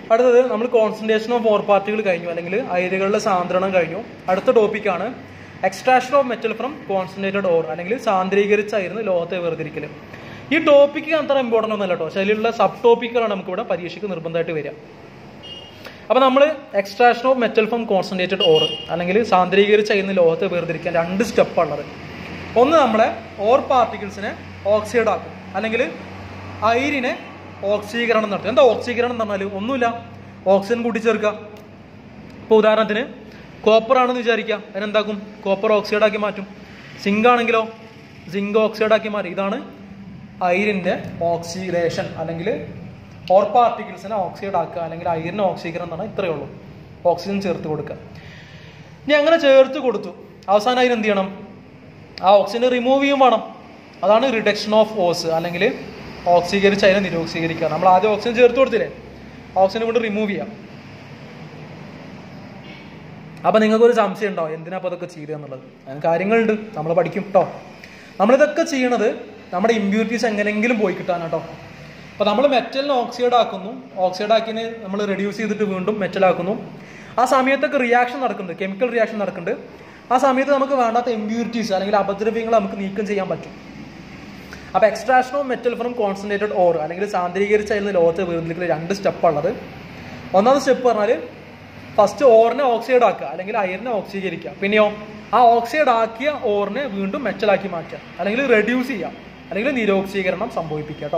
അടുത്തത് നമ്മൾ concentration of or പാർട്ടികൾ കഴിഞ്ഞു അല്ലെങ്കിൽ അയിരുകളുടെ സാന്ദ്രണം കഴിഞ്ഞു അടുത്ത ടോപ്പിക്കാണ് extraction of metal from concentrated ore അല്ലെങ്കിൽ സാന്ദ്രീകരിച്ചായിരുന്നു ലോഹത്തെ വേർതിരിക്കൽ ഈ ടോപ്പിക്ക് അത്ര ഇമ്പോർട്ടൻ്റ് ഒന്നല്ല കേട്ടോ പക്ഷേ അതിലുള്ള സബ് ടോപ്പിക്കുകളാണ് നമുക്ക് ഇവിടെ പരീക്ഷയ്ക്ക് നിർബന്ധമായിട്ട് വരിക അപ്പോൾ നമ്മൾ extraction of metal from concentrated ore അല്ലെങ്കിൽ സാന്ദ്രീകരിച്ചായിരുന്നു ലോഹത്തെ വേർതിരിക്കാൻ രണ്ട് സ്റ്റെപ്പാണ് ഉള്ളത് ഒന്ന് നമ്മളെ ഓർ പാർട്ടിക്കിൾസിനെ ഓക്സൈഡ് ആക്കും അല്ലെങ്കിൽ അയിരിനെ ഓക്സീകരണം നടത്തും എന്താ ഓക്സീകരണം എന്ന് പറഞ്ഞാൽ ഒന്നുമില്ല ഓക്സിജൻ കൂട്ടിച്ചേർക്കുക ഇപ്പോൾ ഉദാഹരണത്തിന് കോപ്പർ ആണെന്ന് വിചാരിക്കുക അതിനെന്താക്കും കോപ്പർ ഓക്സൈഡ് ആക്കി മാറ്റും സിങ്ക് ആണെങ്കിലോ സിങ്ക് ഓക്സൈഡ് ആക്കി മാറ്റും ഇതാണ് അയിരിൻ്റെ ഓക്സിഡേഷൻ അല്ലെങ്കിൽ ഓർ പാർട്ടിക്കിൾസിനെ ഓക്സൈഡ് ആക്കുക അല്ലെങ്കിൽ അയിരിനെ ഓക്സീകരണം എന്ന് പറഞ്ഞാൽ ഇത്രയേ ഉള്ളൂ ഓക്സിജൻ ചേർത്ത് കൊടുക്കുക ഇനി അങ്ങനെ ചേർത്ത് കൊടുത്തു അവസാനം അതിന് എന്ത് ചെയ്യണം ആ ഓക്സിജൻ റിമൂവ് ചെയ്യും വേണം അതാണ് റിഡക്ഷൻ ഓഫ് ഓസ് അല്ലെങ്കിൽ ഓക്സീകരിച്ച് അതിനെ നിരോക്സീകരിക്കുക നമ്മൾ ആദ്യം ഓക്സിജൻ ചേർത്ത് കൊടുത്തില്ലേ ഓക്സിജൻ കൊണ്ട് റിമൂവ് ചെയ്യാം അപ്പൊ നിങ്ങൾക്ക് ഒരു സംശയം ഉണ്ടോ എന്തിനാ അപ്പൊ അതൊക്കെ ചെയ്യുക എന്നുള്ളത് അതിന് കാര്യങ്ങളുണ്ട് നമ്മൾ പഠിക്കും കേട്ടോ നമ്മളിതൊക്കെ ചെയ്യണത് നമ്മുടെ ഇമ്പ്യൂരിറ്റീസ് എങ്ങനെയെങ്കിലും പോയി കിട്ടാനാട്ടോ അപ്പൊ നമ്മൾ മെറ്റലിനെ ഓക്സൈഡ് ആക്കുന്നു ഓക്സൈഡ് ആക്കിനെ നമ്മൾ റെഡ്യൂസ് ചെയ്തിട്ട് വീണ്ടും മെറ്റൽ ആക്കുന്നു ആ സമയത്തൊക്കെ റിയാക്ഷൻ നടക്കുന്നുണ്ട് കെമിക്കൽ റിയാക്ഷൻ നടക്കുന്നുണ്ട് ആ സമയത്ത് നമുക്ക് വേണ്ടാത്ത ഇമ്പ്യൂരിറ്റീസ് അല്ലെങ്കിൽ അപദ്രവ്യങ്ങൾ നമുക്ക് നീക്കം ചെയ്യാൻ പറ്റും അപ്പോൾ extraction of metal from concentrated ore അല്ലെങ്കിൽ സാന്ദ്രീകരിച്ചായിരുന്നു ലോകത്തെ വേർതിരിക്കൽ രണ്ട് സ്റ്റെപ്പ് ഉള്ളത് ഒന്നാമത്തെ സ്റ്റെപ്പ് പറഞ്ഞാൽ ഫസ്റ്റ് ഓറിനെ ഓക്സൈഡ് ആക്കുക അല്ലെങ്കിൽ അയറിനെ ഓക്സീകരിക്കുക പിന്നെയോ ആ ഓക്സൈഡ് ആക്കിയ ഓറിനെ വീണ്ടും മെറ്റലാക്കി മാറ്റുക അല്ലെങ്കിൽ റെഡ്യൂസ് ചെയ്യുക അല്ലെങ്കിൽ നിരോക്സീകരണം സംഭവിപ്പിക്കുക കേട്ടോ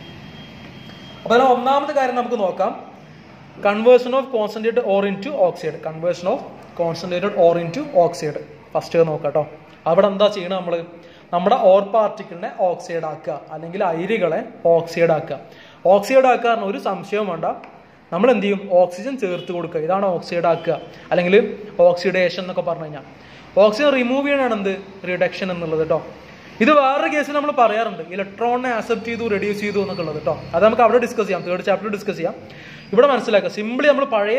അപ്പോൾ അതിൽ ഒന്നാമത്തെ കാര്യം നമുക്ക് നോക്കാം conversion of concentrated ore into oxide conversion of concentrated ore into oxide first നോക്കാം കേട്ടോ അവിടെ എന്താ ചെയ്യണം നമ്മൾ നമ്മുടെ ഓർ പാർട്ടിക്കിളിനെ ഓക്സൈഡ് ആക്കുക അല്ലെങ്കിൽ അയിരുകളെ ഓക്സൈഡ് ആക്കുക ഓക്സൈഡ് ആക്കുക പറഞ്ഞ ഒരു സംശയവും വേണ്ട നമ്മൾ എന്ത് ചെയ്യും ഓക്സിജൻ ചേർത്ത് കൊടുക്കുക ഇതാണ് ഓക്സൈഡ് ആക്കുക അല്ലെങ്കിൽ ഓക്സിഡേഷൻ എന്നൊക്കെ പറഞ്ഞു കഴിഞ്ഞാൽ ഓക്സിജൻ റിമൂവ് ചെയ്യണതാണ് എന്ത് റിഡക്ഷൻ എന്നുള്ളത് കേട്ടോ ഇത് വേറൊരു കേസിൽ നമ്മൾ പറയാറുണ്ട് ഇലക്ട്രോണിനെ ആക്സെപ്റ്റ് ചെയ്തു റെഡ്യൂസ് ചെയ്തു എന്നൊക്കെ ഉള്ളത് കേട്ടോ അത് നമുക്ക് അവിടെ ഡിസ്കസ് ചെയ്യാം തേർഡ് ചാപ്റ്റർ ഡിസ്കസ് ചെയ്യാം ഇവിടെ മനസ്സിലാക്കുക സിംപ്ലി നമ്മൾ പഴയ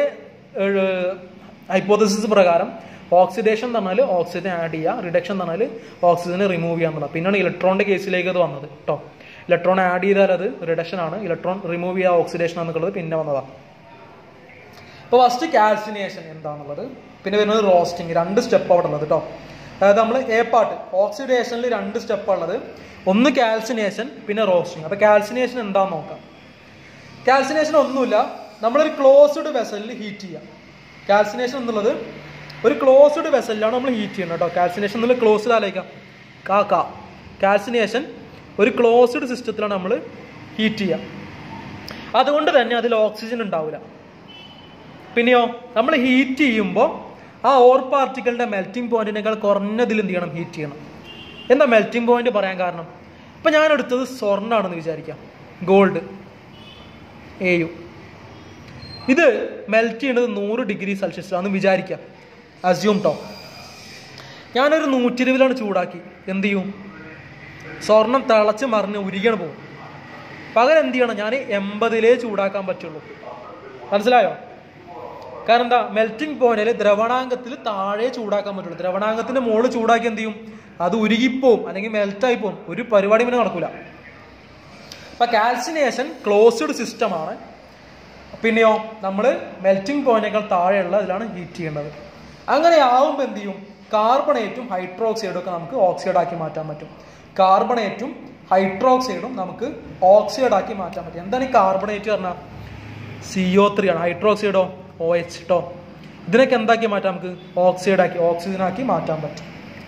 ഹൈപ്പോത്തസിസ് പ്രകാരം ഓക്സിഡേഷൻ എന്ന് പറഞ്ഞാൽ ഓക്സിജൻ ആഡ് ചെയ്യുക റിഡക്ഷൻ എന്ന് പറഞ്ഞാൽ ഓക്സിജനെ റിമൂവ് ചെയ്യുക എന്നുള്ളത് പിന്നെയാണ് ഇലക്ട്രോണിന്റെ കേസിലേക്ക് അത് വന്നത് കേട്ടോ ഇലക്ട്രോൺ ആഡ് ചെയ്താൽ അത് റിഡക്ഷൻ ആണ് ഇലക്ട്രോൺ റിമൂവ് ചെയ്യുക ഓക്സിഡേഷൻ എന്നുള്ളത് പിന്നെ വന്നതാണ് ഇപ്പോൾ ഫസ്റ്റ് കാൽസിനേഷൻ എന്താണെന്നുള്ളത് പിന്നെ വരുന്നത് റോസ്റ്റിംഗ് രണ്ട് സ്റ്റെപ്പ് അവിടെ ഉള്ളത് കേട്ടോ അതായത് നമ്മൾ എ പാർട്ട് ഓക്സിഡേഷനിൽ രണ്ട് സ്റ്റെപ്പ് ഉള്ളത് ഒന്ന് കാൽസിനേഷൻ പിന്നെ റോസ്റ്റിംഗ് അപ്പോൾ കാൽസിനേഷൻ എന്താണെന്ന് നോക്കാം കാൽസിനേഷൻ ഒന്നുമില്ല നമ്മളൊരു ക്ലോസ്ഡ് വെസലിൽ ഹീറ്റ് ചെയ്യാം കാൽസിനേഷൻ എന്നുള്ളത് ഒരു ക്ലോസ്ഡ് വെസലിലാണ് നമ്മൾ ഹീറ്റ് ചെയ്യുന്നത് കേട്ടോ കാൽസിനേഷൻ എന്നുള്ള ക്ലോസ്ഡ് ആലോചിക്കാം കാ കാ കാൽസിനേഷൻ ഒരു ക്ലോസ്ഡ് സിസ്റ്റത്തിലാണ് നമ്മൾ ഹീറ്റ് ചെയ്യുക അതുകൊണ്ട് തന്നെ അതിൽ ഓക്സിജൻ ഉണ്ടാവില്ല പിന്നെയോ നമ്മൾ ഹീറ്റ് ചെയ്യുമ്പോൾ ആ ഓർ പാർട്ടിക്കളുടെ മെൽറ്റിംഗ് പോയിന്റിനേക്കാൾ കുറഞ്ഞതിൽ എന്ത് ചെയ്യണം ഹീറ്റ് ചെയ്യണം എന്താ മെൽറ്റിംഗ് പോയിന്റ് പറയാൻ കാരണം ഇപ്പം ഞാൻ എടുത്തത് സ്വർണ്ണാണെന്ന് വിചാരിക്കാം ഗോൾഡ് എ യു ഇത് മെൽറ്റ് ചെയ്യുന്നത് നൂറ് ഡിഗ്രി സെൽഷ്യസിലാണെന്ന് വിചാരിക്കാം അസ്യൂം ടോ ഞാനൊരു നൂറ്റി ഇരുപതിലാണ് ചൂടാക്കി എന്ത് ചെയ്യും സ്വർണം തിളച്ച് മറിഞ്ഞ് ഉരുകയാണ് പോകും പകരം എന്ത് ചെയ്യണം ഞാൻ എൺപതിലേ ചൂടാക്കാൻ പറ്റുള്ളൂ മനസ്സിലായോ കാരണം എന്താ മെൽറ്റിംഗ് പോയിന്റിൽ ദ്രവണാംഗത്തിൽ താഴെ ചൂടാക്കാൻ പറ്റുള്ളൂ ദ്രവണാംഗത്തിന്റെ മുകളിൽ ചൂടാക്കി എന്ത് ചെയ്യും അത് ഉരുകിപ്പോവും അല്ലെങ്കിൽ മെൽറ്റായി പോകും ഒരു പരിപാടി പിന്നെ നടക്കൂല അപ്പൊ കാൽസിനേഷൻ ക്ലോസ്ഡ് സിസ്റ്റമാണ് പിന്നെയോ നമ്മൾ മെൽറ്റിംഗ് പോയിന്റിനേക്കാൾ താഴെയുള്ള ഇതിലാണ് ഹീറ്റ് ചെയ്യേണ്ടത് അങ്ങനെ ആവുമ്പോൾ എന്ത് ചെയ്യും കാർബണേറ്റും ഹൈഡ്രോക്സൈഡും ഒക്കെ നമുക്ക് ഓക്സൈഡ് ആക്കി മാറ്റാൻ പറ്റും കാർബണേറ്റും ഹൈഡ്രോക്സൈഡും നമുക്ക് ഓക്സൈഡ് ആക്കി മാറ്റാൻ പറ്റും എന്താണ് ഈ കാർബണേറ്റ് പറഞ്ഞാൽ സി ഒ ത്രീ ആണ് ഹൈഡ്രോക്സൈഡോ ഒ എച്ച് ട്ടോ ഇതിനൊക്കെ എന്താക്കി മാറ്റാം നമുക്ക് ഓക്സൈഡ് ആക്കി ഓക്സിജൻ ആക്കി മാറ്റാൻ പറ്റും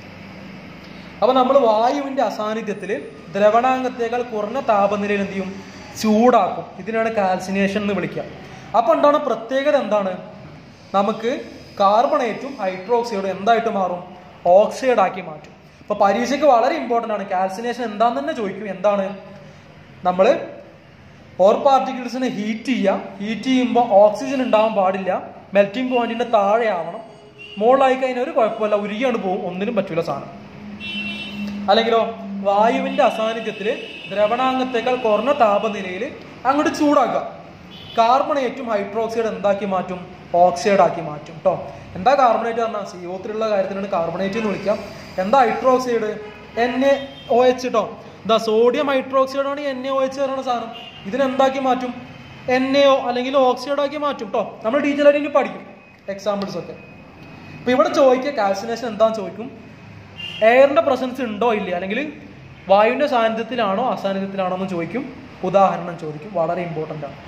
അപ്പൊ നമ്മൾ വായുവിന്റെ അസാന്നിധ്യത്തിൽ ദ്രവണാംഗത്തേക്കാൾ കുറഞ്ഞ താപനിലയിൽ എന്ത് ചെയ്യും ചൂടാക്കും ഇതിനാണ് കാൽസിനേഷൻ എന്ന് വിളിക്കുക അപ്പൊ എന്താണ് പ്രത്യേകത എന്താണ് നമുക്ക് കാർബണേറ്റും ഹൈഡ്രോക്സൈഡും എന്തായിട്ട് മാറും ഓക്സൈഡ് ആക്കി മാറ്റും അപ്പൊ പരീക്ഷയ്ക്ക് വളരെ ഇമ്പോർട്ടന്റ് ആണ് കാൽസിനേഷൻ എന്താന്ന് തന്നെ ചോദിക്കും എന്താണ് നമ്മൾ ഓർ പാർട്ടിക്കിൾസിനെ ഹീറ്റ് ചെയ്യുക ഹീറ്റ് ചെയ്യുമ്പോൾ ഓക്സിജൻ ഉണ്ടാവാൻ പാടില്ല മെൽറ്റിംഗ് പോയിന്റിന്റെ താഴെ ആവണം മുകളിലായി കഴിഞ്ഞാൽ ഒരു കുഴപ്പമില്ല ഉരുകിയാണ് പോകും ഒന്നിനും പറ്റൂല സാധനം അല്ലെങ്കിലോ വായുവിന്റെ അസാന്നിധ്യത്തിൽ ദ്രവണാംഗത്തേക്കാൾ കുറഞ്ഞ താപനിലയിൽ അങ്ങോട്ട് ചൂടാക്കുക കാർബണേറ്റും ഹൈഡ്രോക്സൈഡ് എന്താക്കി മാറ്റും ഓക്സൈഡ് ആക്കി മാറ്റും കേട്ടോ എന്താ കാർബണേറ്റ് പറഞ്ഞാൽ സി ഒ ത്രീ ഉള്ള കാര്യത്തിനാണ് കാർബണേറ്റ് എന്ന് വിളിക്കാം എന്താ hydroxide N A O H കേട്ടോ എന്താ സോഡിയം ഹൈഡ്രോക്സൈഡ് ആണ് എൻ എ ഒ എച്ച് പറയുന്ന സാധനം ഇതിനെന്താക്കി മാറ്റും എൻ എ ഒ അല്ലെങ്കിൽ ഓക്സൈഡ് ആക്കി മാറ്റും കേട്ടോ നമ്മൾ ഡീറ്റെയിൽ ആയിട്ട് ഇനി പഠിക്കും എക്സാമ്പിൾസ് ഒക്കെ ഇപ്പൊ ഇവിടെ ചോദിക്കുക കാൽസിനേഷൻ എന്താന്ന് ചോദിക്കും എയറിന്റെ പ്രസൻസ് ഉണ്ടോ ഇല്ല അല്ലെങ്കിൽ വായുവിന്റെ സാന്നിധ്യത്തിലാണോ അസാന്നിധ്യത്തിലാണോ എന്ന് ചോദിക്കും ഉദാഹരണം ചോദിക്കും വളരെ ഇമ്പോർട്ടൻ്റ് ആണ്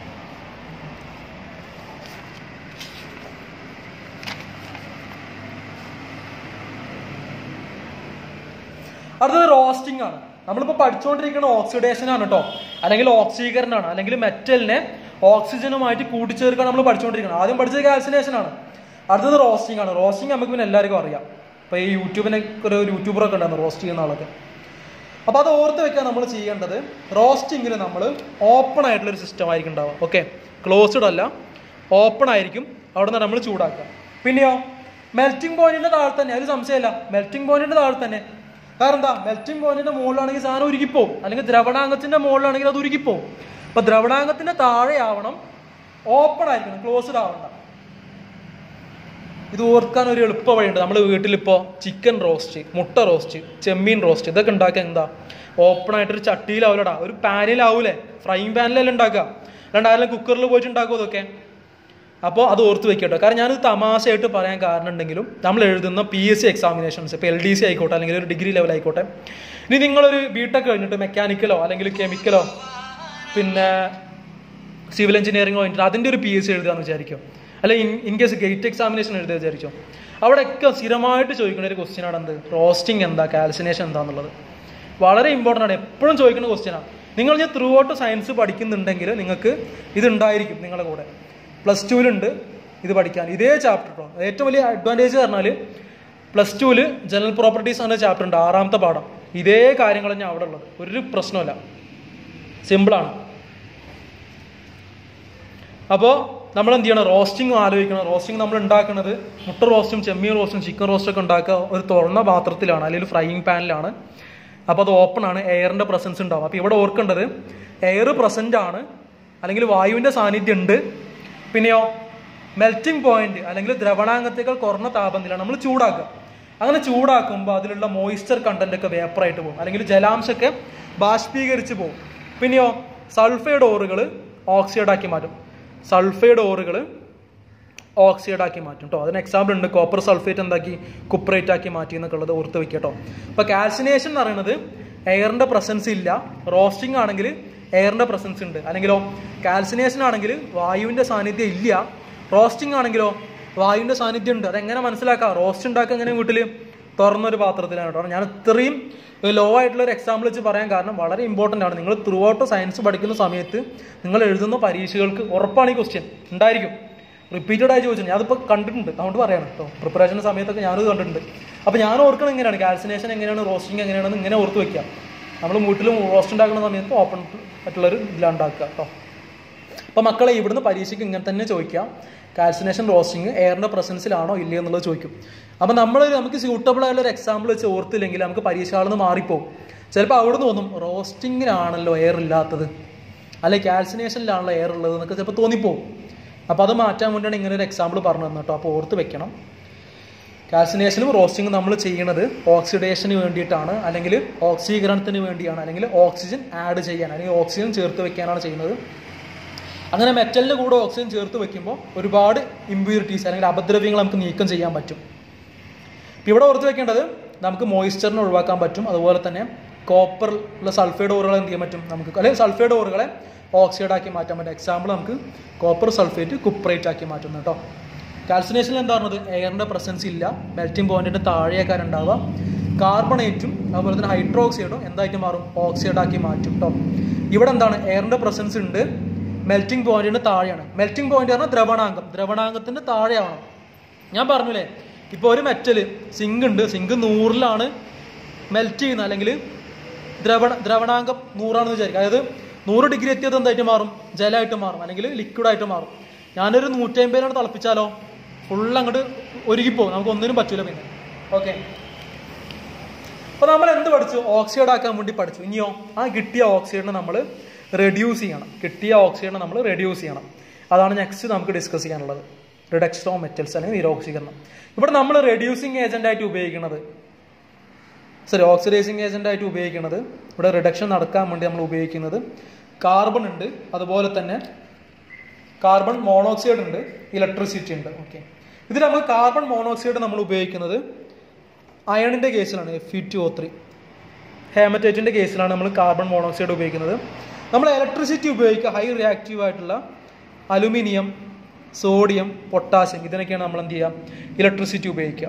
അടുത്തത് റോസ്റ്റിംഗ് ആണ് നമ്മളിപ്പോൾ പഠിച്ചുകൊണ്ടിരിക്കുന്ന ഓക്സിഡേഷൻ ആണ് കേട്ടോ അല്ലെങ്കിൽ ഓക്സീകരണമാണ് അല്ലെങ്കിൽ മെറ്റലിനെ ഓക്സിജനുമായിട്ട് കൂട്ടിച്ചേർക്കാൻ നമ്മൾ പഠിച്ചുകൊണ്ടിരിക്കണം ആദ്യം പഠിച്ചത് കാൽസിനേഷൻ ആണ് അടുത്തത് റോസ്റ്റിംഗ് ആണ് റോസ്റ്റിംഗ് നമുക്ക് പിന്നെ എല്ലാവർക്കും അറിയാം ഇപ്പൊ ഈ യൂട്യൂബിനെ ഒരു യൂട്യൂബറൊക്കെ ഉണ്ടായിരുന്നു റോസ്റ്റ് ചെയ്യുന്ന ആളൊക്കെ അപ്പൊ അത് ഓർത്ത് വെക്കാൻ നമ്മൾ ചെയ്യേണ്ടത് റോസ്റ്റിങ്ങിൽ നമ്മൾ ഓപ്പൺ ആയിട്ടുള്ള ഒരു സിസ്റ്റം ആയിരിക്കും ഉണ്ടാവുക ഓക്കെ ക്ലോസ്ഡ് അല്ല ഓപ്പൺ ആയിരിക്കും അവിടെ നിന്ന് നമ്മൾ ചൂടാക്കുക പിന്നെയോ മെൽറ്റിംഗ് പോയിന്റിന്റെ താഴെ തന്നെ അതിൽ സംശയമില്ല മെൽറ്റിംഗ് പോയിന്റിന്റെ താഴെ തന്നെ കാരണം എന്താ മെൽറ്റിംഗ് പോയിന്റിന്റെ മുകളിലാണെങ്കിൽ സാധനം ഉരുകിപ്പോവും അല്ലെങ്കിൽ ദ്രവണാംഗത്തിന്റെ മുകളിലാണെങ്കിൽ അത് ഉരുകിപ്പോവും അപ്പൊ ദ്രവണാംഗത്തിന്റെ താഴെ ആവണം ഓപ്പൺ ആയിരിക്കണം ക്ലോസ്ഡ് ആവണ്ട ഇത് ഓർക്കാൻ ഒരു എളുപ്പ വഴിയുണ്ട് നമ്മൾ വീട്ടിലിപ്പോൾ ചിക്കൻ റോസ്റ്റ് മുട്ട റോസ്റ്റ് ചെമ്മീൻ റോസ്റ്റ് ഇതൊക്കെ ഉണ്ടാക്കുക എന്താ ഓപ്പൺ ആയിട്ട് ഒരു ചട്ടിയിലാവൂലടാ ഒരു പാനിലാവൂലേ ഫ്രൈങ് പാനിലല്ലേ ഉണ്ടാക്കുക അല്ലാണ്ട് ആരെങ്കിലും കുക്കറിൽ പോയിട്ട് ഉണ്ടാക്കും ഇതൊക്കെ അപ്പോൾ അത് ഓർത്ത് വെക്കട്ടോ കാരണം ഞാനിത് തമാശയായിട്ട് പറയാൻ കാരണം ഉണ്ടെങ്കിലും നമ്മൾ എഴുതുന്ന പി എസ് സി എക്സാമിനേഷൻസ് ഇപ്പോൾ എൽ ഡി സി ആയിക്കോട്ടെ അല്ലെങ്കിൽ ഒരു ഡിഗ്രി ലെവൽ ആയിക്കോട്ടെ ഇനി നിങ്ങളൊരു ബിടെക് കഴിഞ്ഞിട്ട് മെക്കാനിക്കലോ അല്ലെങ്കിൽ കെമിക്കലോ പിന്നെ സിവിൽ എഞ്ചിനീയറിംഗോ കഴിഞ്ഞിട്ട് അതിൻ്റെ ഒരു പി എസ് സി എഴുതുകയെന്ന് വിചാരിക്കും അല്ലെ ഇൻ കേസ് ഗേറ്റ് എക്സാമിനേഷൻ എഴുതുക വിചാരിച്ചോ അവിടെയൊക്കെ സ്ഥിരമായിട്ട് ചോദിക്കുന്ന ഒരു ക്വസ്റ്റ്യൻ ആണ് എന്ത് റോസ്റ്റിംഗ് എന്താ കാൽസിനേഷൻ എന്താന്നുള്ളത് വളരെ ഇമ്പോർട്ടൻ്റ് ആണ് എപ്പോഴും ചോദിക്കുന്ന ക്വസ്റ്റ്യനാണ് നിങ്ങൾ ഞാൻ ത്രൂ ഔട്ട് സയൻസ് പഠിക്കുന്നുണ്ടെങ്കിൽ നിങ്ങൾക്ക് ഇത് ഉണ്ടായിരിക്കും നിങ്ങളുടെ കൂടെ പ്ലസ് ടുവിലുണ്ട് ഇത് പഠിക്കാൻ ഇതേ ചാപ്റ്റർ കേട്ടോ ഏറ്റവും വലിയ അഡ്വാൻറ്റേജ് പറഞ്ഞാൽ പ്ലസ് ടുവിൽ ജനറൽ പ്രോപ്പർട്ടീസ് എന്ന ചാപ്റ്റർ ഉണ്ട് ആറാമത്തെ പാഠം ഇതേ കാര്യങ്ങൾ തന്നെ അവിടെ ഉള്ളത് ഒരു പ്രശ്നമല്ല സിമ്പിളാണ് അപ്പോൾ നമ്മൾ എന്ത് ചെയ്യണം റോസ്റ്റിംഗ് ആലോചിക്കണം റോസ്റ്റിംഗ് നമ്മൾ ഉണ്ടാക്കുന്നത് മുട്ട റോസ്റ്റും ചെമ്മീൻ റോസ്റ്റും ചിക്കൻ റോസ്റ്റും ഒക്കെ ഉണ്ടാക്കുക ഒരു തുറന്ന പാത്രത്തിലാണ് അല്ലെങ്കിൽ ഫ്രൈയിങ് പാനിലാണ് അപ്പോൾ അത് ഓപ്പൺ ആണ് എയറിന്റെ പ്രസൻസ് ഉണ്ടാവും അപ്പോൾ ഇവിടെ ഓർക്കേണ്ടത് എയർ പ്രസന്റ് ആണ് അല്ലെങ്കിൽ വായുവിന്റെ സാന്നിധ്യം ഉണ്ട് പിന്നെയോ മെൽറ്റിംഗ് പോയിന്റ് അല്ലെങ്കിൽ ദ്രവണാംഗത്തേക്കാൾ കുറഞ്ഞ താപനിലയാണ് നമ്മൾ ചൂടാക്കുക അങ്ങനെ ചൂടാക്കുമ്പോൾ അതിലുള്ള മോയിസ്ചർ കണ്ടന്റ് ഒക്കെ വേപ്പറായിട്ട് പോകും അല്ലെങ്കിൽ ജലാംശമൊക്കെ ബാഷ്പീകരിച്ച് പോകും പിന്നെയോ സൾഫൈഡ് ഓറുകൾ ഓക്സൈഡ് ആക്കി മാറ്റും സൾഫൈഡ് ഓറുകൾ ഓക്സൈഡ് ആക്കി മാറ്റും കേട്ടോ അതിന് എക്സാമ്പിൾ ഉണ്ട് കോപ്പർ സൾഫേറ്റ് എന്താക്കി കുപ്രേറ്റ് ആക്കി മാറ്റി എന്നൊക്കെ ഉള്ളത് ഓർത്ത് വെക്കുക കേട്ടോ അപ്പൊ കാൽസിനേഷൻ എന്ന് പറയുന്നത് എയറിന്റെ പ്രസൻസ് ഇല്ല റോസ്റ്റിംഗ് ആണെങ്കിൽ എയറിന്റെ പ്രസൻസ് ഉണ്ട് അല്ലെങ്കിലോ കാൽസിനേഷൻ ആണെങ്കിൽ വായുവിന്റെ സാന്നിധ്യം ഇല്ല റോസ്റ്റിംഗ് ആണെങ്കിലോ വായുവിന്റെ സാന്നിധ്യം ഉണ്ട് അതെങ്ങനെ മനസ്സിലാക്കാം റോസ്റ്റ് ഉണ്ടാക്കുക എങ്ങനെ വീട്ടിൽ തുറന്നൊരു പാത്രത്തിലാണ് കേട്ടോ ഞാൻ ഇത്രയും ലോ ആയിട്ടുള്ള ഒരു എക്സാമ്പിൾ വെച്ച് പറയാൻ കാരണം വളരെ ഇമ്പോർട്ടൻ്റ് ആണ് നിങ്ങൾ ത്രൂ ഔട്ട് സയൻസ് പഠിക്കുന്ന സമയത്ത് നിങ്ങൾ എഴുതുന്ന പരീക്ഷകൾക്ക് ഉറപ്പാണ് ഈ ക്വസ്റ്റ്യൻ ഉണ്ടായിരിക്കും റിപ്പീറ്റഡ് ആയി ചോദിച്ചു ഞാനതിപ്പോൾ കണ്ടിട്ടുണ്ട് അതുകൊണ്ട് പറയാണ് കേട്ടോ പ്രിപ്പറേഷൻ സമയത്തൊക്കെ ഞാനത് കണ്ടിട്ടുണ്ട് അപ്പോൾ ഞാൻ ഓർക്കണം എങ്ങനെയാണ് കാൽസിനേഷൻ എങ്ങനെയാണ് റോസ്റ്റിംഗ് എങ്ങനെയാണെന്ന് ഇങ്ങനെ ഓർത്ത് വെക്കുക നമ്മൾ വീട്ടിലും റോസ്റ്റ് ഉണ്ടാക്കുന്ന സമയത്ത് ഓപ്പൺ ആയിട്ടുള്ളൊരു ഇതിലാണ് ഉണ്ടാക്കുക കേട്ടോ അപ്പോൾ മക്കളെ ഇവിടുന്ന് പരീക്ഷയ്ക്ക് ഇങ്ങനെ തന്നെ ചോദിക്കാം കാൽസിനേഷൻ റോസ്റ്റിംഗ് എയറിന്റെ പ്രസൻസിലാണോ ഇല്ലയോ എന്നുള്ളത് ചോദിക്കും അപ്പോൾ നമ്മൾ നമുക്ക് സ്യൂട്ടബിൾ ആയിട്ടുള്ള ഒരു എക്സാമ്പിൾ വെച്ച് ഓർത്തില്ലെങ്കിൽ നമുക്ക് പരീക്ഷ ഹാളിൽ നിന്ന് മാറിപ്പോകും ചിലപ്പോൾ അവിടെ നിന്ന് തോന്നും റോസ്റ്റിങ്ങിലാണല്ലോ എയർ ഇല്ലാത്തത് അല്ലെ കാൽസിനേഷനിലാണല്ലോ എയർ ഉള്ളത് എന്നൊക്കെ ചിലപ്പോൾ തോന്നിപ്പോകും അപ്പോൾ അത് മാറ്റാൻ വേണ്ടിയാണ് ഇങ്ങനെ ഒരു എക്സാമ്പിൾ പറഞ്ഞു തന്നെ കേട്ടോ അപ്പോൾ ഓർത്ത് വെക്കണം കാൽസിനേഷനും റോസ്റ്റിങ്ങും നമ്മൾ ചെയ്യുന്നത് ഓക്സിഡേഷന് വേണ്ടിയിട്ടാണ് അല്ലെങ്കിൽ ഓക്സീകരണത്തിന് വേണ്ടിയാണ് അല്ലെങ്കിൽ ഓക്സിജൻ ആഡ് ചെയ്യാൻ അല്ലെങ്കിൽ ഓക്സിജൻ ചേർത്ത് വെക്കാനാണ് ചെയ്യുന്നത് അങ്ങനെ മെറ്റലിൻ്റെ കൂടെ ഓക്സിജൻ ചേർത്ത് വെക്കുമ്പോൾ ഒരുപാട് ഇമ്പ്യൂരിറ്റീസ് അല്ലെങ്കിൽ അപദ്രവ്യങ്ങൾ നമുക്ക് നീക്കം ചെയ്യാൻ പറ്റും ഇപ്പം ഇവിടെ ഓർത്ത് വെക്കേണ്ടത് നമുക്ക് മോയിസ്ചറിനെ ഒഴിവാക്കാൻ പറ്റും അതുപോലെ തന്നെ കോപ്പറിലുള്ള സൾഫൈഡ് ഓറുകളെ എന്ത് ചെയ്യാൻ പറ്റും നമുക്ക് അല്ലെങ്കിൽ സൾഫൈഡ് ഓറുകളെ ഓക്സൈഡ് ആക്കി മാറ്റാൻ പറ്റും എക്സാമ്പിൾ നമുക്ക് കോപ്പർ സൾഫേറ്റ് കുപ്രേറ്റ് ആക്കി മാറ്റുന്നു കേട്ടോ കാൽസിനേഷനിൽ എന്താ പറഞ്ഞത് എയറിന്റെ പ്രസൻസ് ഇല്ല മെൽറ്റിംഗ് പോയിന്റിന്റെ താഴെയൊക്കെ ഉണ്ടാവുക കാർബണേറ്റും അതുപോലെ തന്നെ ഹൈഡ്രോക്സൈഡും എന്തായിട്ട് മാറും ഓക്സൈഡ് ആക്കി മാറ്റും കേട്ടോ ഇവിടെ എന്താണ് എയറിന്റെ പ്രസൻസ് ഉണ്ട് മെൽറ്റിംഗ് പോയിന്റിന്റെ താഴെയാണ് മെൽറ്റിംഗ് പോയിന്റ് പറഞ്ഞാൽ ദ്രവണാംഗം ദ്രവണാംഗത്തിന്റെ താഴെയാവണം ഞാൻ പറഞ്ഞില്ലേ ഇപ്പോൾ ഒരു മെറ്റല് സിങ്ക് ഉണ്ട് സിങ്ക് നൂറിലാണ് മെൽറ്റ് ചെയ്യുന്നത് അല്ലെങ്കിൽ ദ്രവണ ദ്രവണാംഗം നൂറാണെന്ന് വിചാരിക്കുക അതായത് നൂറ് ഡിഗ്രി എത്തിയത് എന്തായിട്ട് മാറും ജലമായിട്ട് മാറും അല്ലെങ്കിൽ ലിക്വിഡായിട്ട് മാറും ഞാനൊരു നൂറ്റമ്പതിലാണ് തിളപ്പിച്ചാലോ ഫുൾ അങ്ങോട്ട് ഒരുങ്ങിപ്പോകും നമുക്ക് ഒന്നിനും പറ്റൂല പിന്നെ ഓക്കെ അപ്പോൾ നമ്മൾ എന്ത് പഠിച്ചു ഓക്സൈഡ് ആക്കാൻ വേണ്ടി പഠിച്ചു ഇനിയോ ആ കിട്ടിയ ഓക്സൈഡിനെ നമ്മൾ റെഡ്യൂസ് ചെയ്യണം കിട്ടിയ ഓക്സിജനെ നമ്മൾ റെഡ്യൂസ് ചെയ്യണം അതാണ് നെക്സ്റ്റ് നമുക്ക് ഡിസ്കസ് ചെയ്യാനുള്ളത് റിഡക്ഷൻ ഓഫ് മെറ്റൽസ് അല്ലെങ്കിൽ നിരോക്സീകരണം ഇവിടെ നമ്മൾ റെഡ്യൂസിങ് ഏജന്റ് ആയിട്ട് ഉപയോഗിക്കുന്നത് സോറി ഓക്സിഡൈസിങ് ഏജന്റ് ആയിട്ട് ഉപയോഗിക്കുന്നത് ഇവിടെ റിഡക്ഷൻ നടക്കാൻ വേണ്ടി നമ്മൾ ഉപയോഗിക്കുന്നത് കാർബൺ ഉണ്ട് അതുപോലെ തന്നെ കാർബൺ മോണോക്സൈഡ് ഉണ്ട് ഇലക്ട്രിസിറ്റി ഉണ്ട് ഓക്കെ ഇതിൽ നമ്മൾ കാർബൺ മോണോക്സൈഡ് നമ്മൾ ഉപയോഗിക്കുന്നത് അയണിന്റെ കേസിലാണ് എഫ് ടു ഒ ത്രീ ഹേമറ്റേറ്റിന്റെ കേസിലാണ് നമ്മൾ കാർബൺ മോണോക്സൈഡ് ഉപയോഗിക്കുന്നത് നമ്മൾ ഇലക്ട്രിസിറ്റി ഉപയോഗിക്കുക ഹൈ റിയാക്റ്റീവ് ആയിട്ടുള്ള അലുമിനിയം സോഡിയം പൊട്ടാസ്യം ഇതിനൊക്കെയാണ് നമ്മൾ എന്ത് ചെയ്യുക ഇലക്ട്രിസിറ്റി ഉപയോഗിക്കുക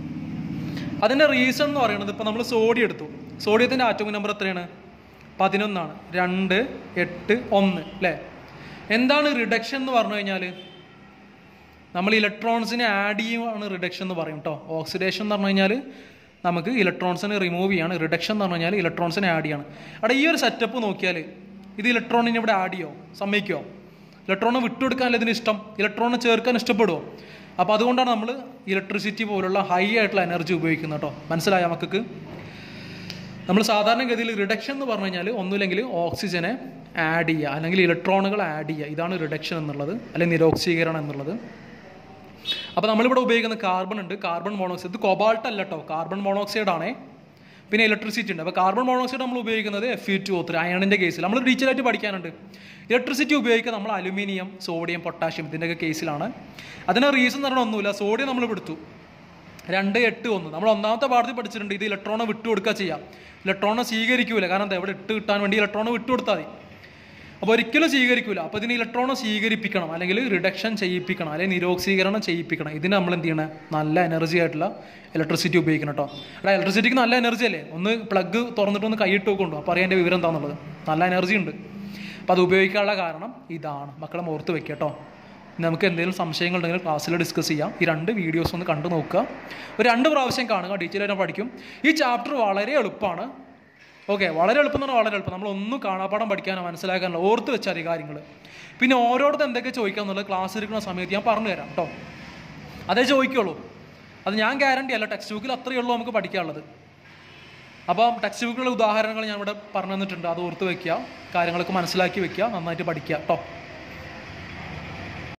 അതിന്റെ റീസൺ എന്ന് പറയുന്നത് ഇപ്പൊ നമ്മൾ സോഡിയം എടുത്തു സോഡിയത്തിന്റെ ആറ്റോമിക് നമ്പർ എത്രയാണ് പതിനൊന്നാണ് രണ്ട് എട്ട് ഒന്ന് അല്ലേ എന്താണ് റിഡക്ഷൻ എന്ന് പറഞ്ഞു കഴിഞ്ഞാൽ നമ്മൾ ഇലക്ട്രോൺസിനെ ആഡ് ചെയ്യുകയാണ് റിഡക്ഷൻ എന്ന് പറയും കേട്ടോ ഓക്സിഡേഷൻ എന്ന് പറഞ്ഞു കഴിഞ്ഞാൽ നമുക്ക് ഇലക്ട്രോൺസിനെ റിമൂവ് ചെയ്യാണ് റിഡക്ഷൻ എന്ന് പറഞ്ഞു കഴിഞ്ഞാൽ ഇലക്ട്രോൺസിനെ ആഡ് ചെയ്യാണ് അവിടെ ഈ ഒരു സെറ്റപ്പ് നോക്കിയാൽ ഇത് ഇലക്ട്രോണിനെ ഇവിടെ ആഡ് ചെയ്യോ സമ്മതിക്കോ ഇലക്ട്രോണിനെ വിട്ടുകൊടുക്കാനല്ല ഇതിന് ഇഷ്ടം ഇലക്ട്രോണിനെ ചേർക്കാൻ ഇഷ്ടപ്പെടുമോ അപ്പോൾ അതുകൊണ്ടാണ് നമ്മൾ ഇലക്ട്രിസിറ്റി പോലുള്ള ഹൈ ആയിട്ടുള്ള എനർജി ഉപയോഗിക്കുന്നത് കേട്ടോ മനസ്സിലായ മക്കൾക്ക് നമ്മൾ സാധാരണഗതിയിൽ റിഡക്ഷൻ എന്ന് പറഞ്ഞു കഴിഞ്ഞാൽ ഒന്നുമില്ലെങ്കിൽ ഓക്സിജനെ ആഡ് ചെയ്യുക അല്ലെങ്കിൽ ഇലക്ട്രോണുകൾ ആഡ് ചെയ്യുക ഇതാണ് റിഡക്ഷൻ എന്നുള്ളത് അല്ലെങ്കിൽ നിരോക്സീകരണം എന്നുള്ളത് അപ്പോൾ നമ്മളിവിടെ ഉപയോഗിക്കുന്ന കാർബൺ ഉണ്ട് കാർബൺ മോണോക്സൈഡ് ഇത് കൊബാൾട്ട് അല്ല കേട്ടോ കാർബൺ മോണോക്സൈഡ് ആണേ പിന്നെ ഇലക്ട്രിസിറ്റി ഉണ്ട് അപ്പോൾ കാർബൺ മോണോക്സൈഡ് നമ്മൾ ഉപയോഗിക്കുന്നത് എഫ് ഇ ടു ത്രീ അയണിൻ്റെ കേസിൽ നമ്മൾ ഡീറ്റെയിലായിട്ട് പഠിക്കാനുണ്ട് ഇലക്ട്രിസിറ്റി ഉപയോഗിക്കുക നമ്മൾ അലുമിനിയം സോഡിയം പൊട്ടാഷ്യം ഇതിൻ്റെയൊക്കെ കേസിലാണ് അതിന് റീസൺ എന്ന് പറഞ്ഞാൽ ഒന്നുമില്ല സോഡിയം നമ്മൾ എടുത്തു രണ്ട് എട്ട് ഒന്ന് നമ്മൾ ഒന്നാമത്തെ പാഠത്തിൽ പഠിച്ചിട്ടുണ്ട് ഇത് ഇലക്ട്രോണെ വിട്ടു കൊടുക്കുക ചെയ്യാം ഇലക്ട്രോണെ സ്വീകരിക്കൂല കാരണം എന്താ ഇവിടെ ഇട്ട് കിട്ടാൻ വേണ്ടി ഇലക്ട്രോണെ വിട്ടു കൊടുത്താൽ മതി അപ്പോൾ ഒരിക്കലും സ്വീകരിക്കൂല അപ്പോൾ ഇതിന് ഇലക്ട്രോണെ സ്വീകരിപ്പിക്കണം അല്ലെങ്കിൽ റിഡക്ഷൻ ചെയ്യിപ്പിക്കണം അല്ലെങ്കിൽ നിരോക്സീകരണം ചെയ്യിപ്പിക്കണം ഇതിന് നമ്മൾ എന്ത് ചെയ്യണം നല്ല എനർജി ആയിട്ടുള്ള ഇലക്ട്രിസിറ്റി ഉപയോഗിക്കണം കേട്ടോ എടാ ഇലക്ട്രിസിറ്റിക്ക് നല്ല എനർജി അല്ലേ ഒന്ന് പ്ലഗ് തുറന്നിട്ട് ഒന്ന് കൈയിട്ട് നോക്കുന്നുണ്ടോ അപ്പോൾ അറിയാൻ വിവരം എന്താണെന്നുള്ളത് നല്ല എനർജി ഉണ്ട് അപ്പോൾ അത് ഉപയോഗിക്കാനുള്ള കാരണം ഇതാണ് മക്കളെ ഓർത്ത് വെക്കുക കേട്ടോ നമുക്ക് എന്തെങ്കിലും സംശയങ്ങൾ ഉണ്ടെങ്കിൽ ക്ലാസ്സിൽ ഡിസ്കസ് ചെയ്യാം ഈ രണ്ട് വീഡിയോസ് ഒന്ന് കണ്ടു നോക്കുക ഒരു രണ്ട് പ്രാവശ്യം കാണുക ഡീറ്റെയിൽ ആയിട്ട് പഠിക്കും ഈ ചാപ്റ്റർ വളരെ എളുപ്പമാണ് ഓക്കെ വളരെ എളുപ്പം എന്ന് പറഞ്ഞാൽ വളരെ എളുപ്പം നമ്മൾ ഒന്നും കാണാപ്പാടം പഠിക്കാനോ മനസ്സിലാക്കാനോ ഓർത്ത് വെച്ചാൽ ഈ കാര്യങ്ങൾ പിന്നെ ഓരോരുത്തർ എന്തൊക്കെ ചോദിക്കാന്നുള്ളത് ക്ലാസ് എടുക്കുന്ന സമയത്ത് ഞാൻ പറഞ്ഞു തരാം കേട്ടോ അതേ ചോദിക്കുള്ളൂ അത് ഞാൻ ഗ്യാരണ്ടി അല്ല ടെക്സ്റ്റ് ബുക്കിൽ അത്രയേ ഉള്ളൂ നമുക്ക് പഠിക്കാനുള്ളത് അപ്പം ടെക്സ്റ്റ് ബുക്കിലുള്ള ഉദാഹരണങ്ങൾ ഞാൻ ഇവിടെ പറഞ്ഞു തന്നിട്ടുണ്ട് അത് ഓർത്ത് വെക്കുക കാര്യങ്ങളൊക്കെ മനസ്സിലാക്കി വെക്കുക നന്നായിട്ട് പഠിക്കുക കേട്ടോ